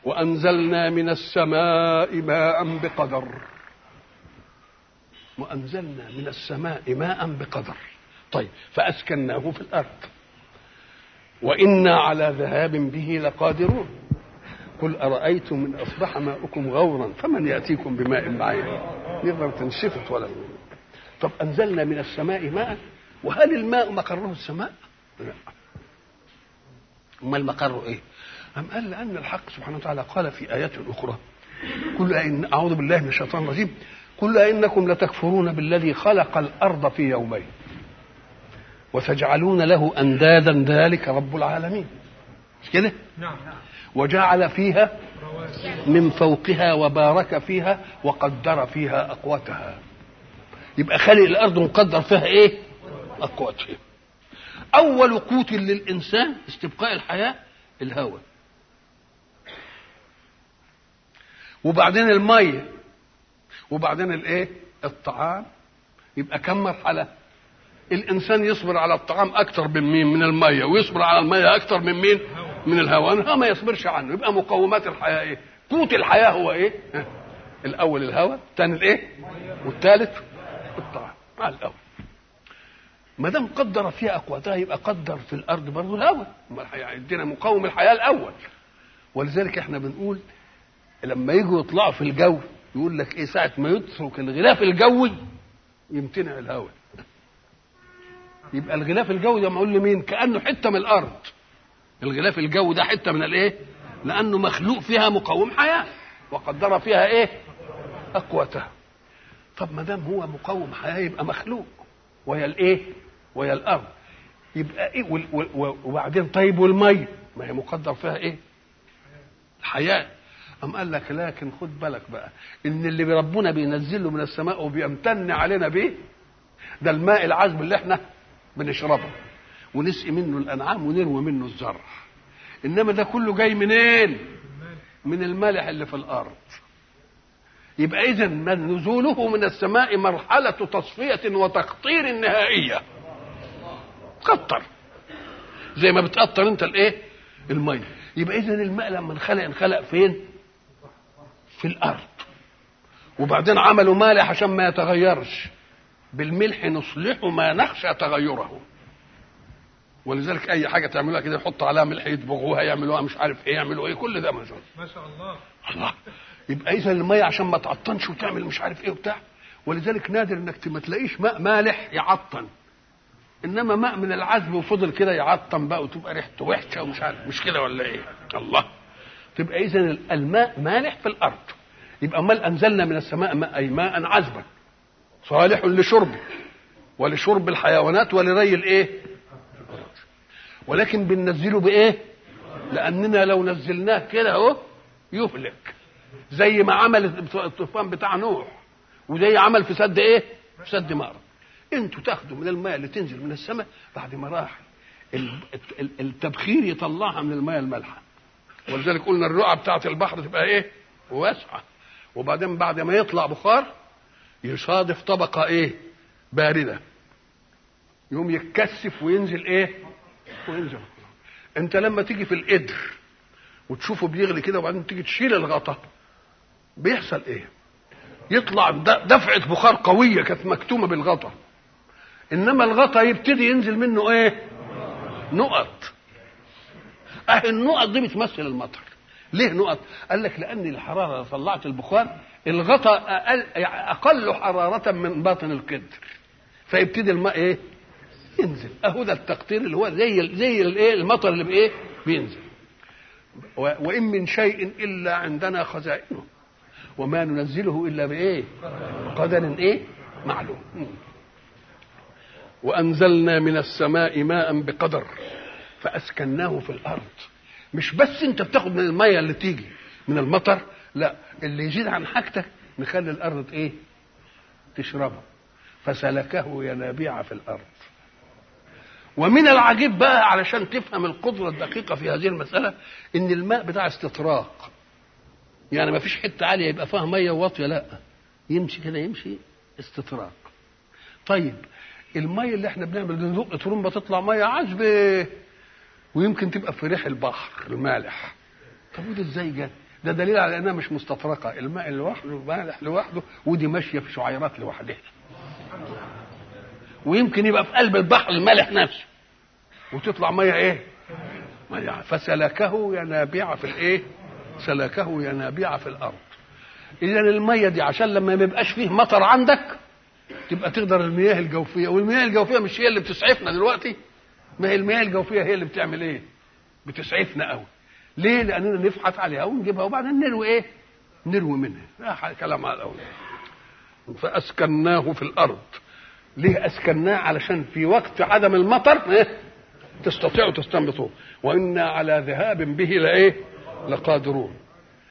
وأنزلنا من السماء ماء بقدر وأنزلنا من السماء ماء بقدر طيب فأسكناه في الأرض وإنا على ذهاب به لقادرون قل أرأيتم من أصبح ماؤكم غورا فمن يأتيكم بماء معين يقدر تنشفت ولا طب أنزلنا من السماء ماء وهل الماء مقره السماء؟ لا أمال مقره إيه؟ أم قال لأن الحق سبحانه وتعالى قال في آيات أخرى قل إن أعوذ بالله من الشيطان الرجيم قل إنكم لتكفرون بالذي خلق الأرض في يومين وتجعلون له أندادا ذلك رب العالمين مش كده؟ نعم وجعل فيها رواسي من فوقها وبارك فيها وقدر فيها أقواتها يبقى خالق الأرض مقدر فيها إيه؟ أقواتها أول قوت للإنسان استبقاء الحياة الهواء وبعدين المية وبعدين الإيه؟ الطعام يبقى كم مرحلة؟ الإنسان يصبر على الطعام أكثر من مين؟ من المية ويصبر على المية أكثر من مين؟ من الهواء الهواء ما يصبرش عنه يبقى مقومات الحياة إيه؟ قوت الحياة هو إيه؟ ها؟ الأول الهواء الثاني الإيه؟ والثالث الطعام مع الأول ما دام قدر فيها اقواتها يبقى قدر في الارض برضه الهواء امال هيدينا مقاوم الحياه الاول ولذلك احنا بنقول لما يجوا يطلعوا في الجو يقول لك ايه ساعه ما يترك الغلاف الجوي يمتنع الهواء يبقى الغلاف الجوي ده معقول لمين كانه حته من الارض الغلاف الجوي ده حته من الايه لانه مخلوق فيها مقاوم حياه وقدر فيها ايه اقواتها طب ما دام هو مقاوم حياه يبقى مخلوق وهي الايه وهي الارض يبقى ايه وال- وال- وبعدين طيب والميه ما هي مقدر فيها ايه الحياه أم قال لك لكن خد بالك بقى ان اللي ربنا بينزله من السماء وبيمتن علينا بيه ده الماء العذب اللي احنا بنشربه ونسقي منه الانعام ونروي منه الزرع انما ده كله جاي منين من الملح اللي في الارض يبقى اذا من نزوله من السماء مرحله تصفيه وتقطير نهائيه قطر زي ما بتقطر انت الايه الميه يبقى اذا الماء لما انخلق انخلق فين في الارض وبعدين عملوا مالح عشان ما يتغيرش بالملح نصلح ما نخشى تغيره ولذلك اي حاجه تعملوها كده يحطوا عليها ملح يدبغوها يعملوها مش عارف ايه يعملوا ايه كل ده مجال ما شاء الله الله يبقى اذا الميه عشان ما تعطنش وتعمل مش عارف ايه وبتاع ولذلك نادر انك ما تلاقيش ماء مالح يعطن انما ماء من العذب وفضل كده يعطن بقى وتبقى ريحته وحشه ومش عارف مش كده ولا ايه الله تبقى اذا الماء مالح في الارض يبقى امال انزلنا من السماء ماء اي ماء عذبا صالح لشربه ولشرب الحيوانات ولري الايه ولكن بننزله بايه لاننا لو نزلناه كده اهو يهلك زي ما عمل الطوفان بتاع نوح وزي عمل في سد ايه في سد مأرب انتوا تاخدوا من الماء اللي تنزل من السماء بعد مراحل ال- ال- التبخير يطلعها من الماء المالحه ولذلك قلنا الرقعه بتاعت البحر تبقى ايه واسعه وبعدين بعد ما يطلع بخار يصادف طبقه ايه بارده يقوم يتكثف وينزل ايه وينزل انت لما تيجي في القدر وتشوفه بيغلي كده وبعدين تيجي تشيل الغطا بيحصل ايه يطلع د- دفعه بخار قويه كانت مكتومه بالغطا انما الغطا يبتدي ينزل منه ايه نقط اهي النقط دي بتمثل المطر ليه نقط قال لك لان الحراره لو طلعت البخار الغطا اقل اقل حراره من باطن القدر فيبتدي الماء ايه ينزل اهو ده التقطير اللي هو زي زي الايه المطر اللي بايه بينزل و- وان من شيء الا عندنا خزائنه وما ننزله الا بايه قدر ايه معلوم مم. وانزلنا من السماء ماء بقدر فاسكناه في الارض مش بس انت بتاخد من الميه اللي تيجي من المطر لا اللي يزيد عن حاجتك نخلي الارض ايه تشربه فسلكه ينابيع في الارض ومن العجيب بقى علشان تفهم القدرة الدقيقة في هذه المسألة إن الماء بتاع استطراق يعني ما فيش حتة عالية يبقى فيها مية واطية لا يمشي كده يمشي استطراق طيب المية اللي احنا بنعمل بنزق ترمبة تطلع مية عذبة ويمكن تبقى في ريح البحر المالح طب وده ازاي جت؟ ده دليل على انها مش مستطرقه الماء لوحده مالح لوحده ودي ماشيه في شعيرات لوحدها ويمكن يبقى في قلب البحر المالح نفسه وتطلع ميه ايه ميه فسلكه ينابيع في الايه سلكه ينابيع في الارض اذا الميه دي عشان لما ما يبقاش فيه مطر عندك تبقى تقدر المياه الجوفيه والمياه الجوفيه مش هي اللي بتسعفنا دلوقتي ما هي المياه الجوفيه هي اللي بتعمل ايه بتسعفنا قوي ليه لاننا نبحث عليها ونجيبها وبعدين نروي ايه نروي منها لا كلام على الاول فاسكناه في الارض ليه اسكناه علشان في وقت عدم المطر إيه؟ تستطيعوا تستنبطوه وانا على ذهاب به لايه لقادرون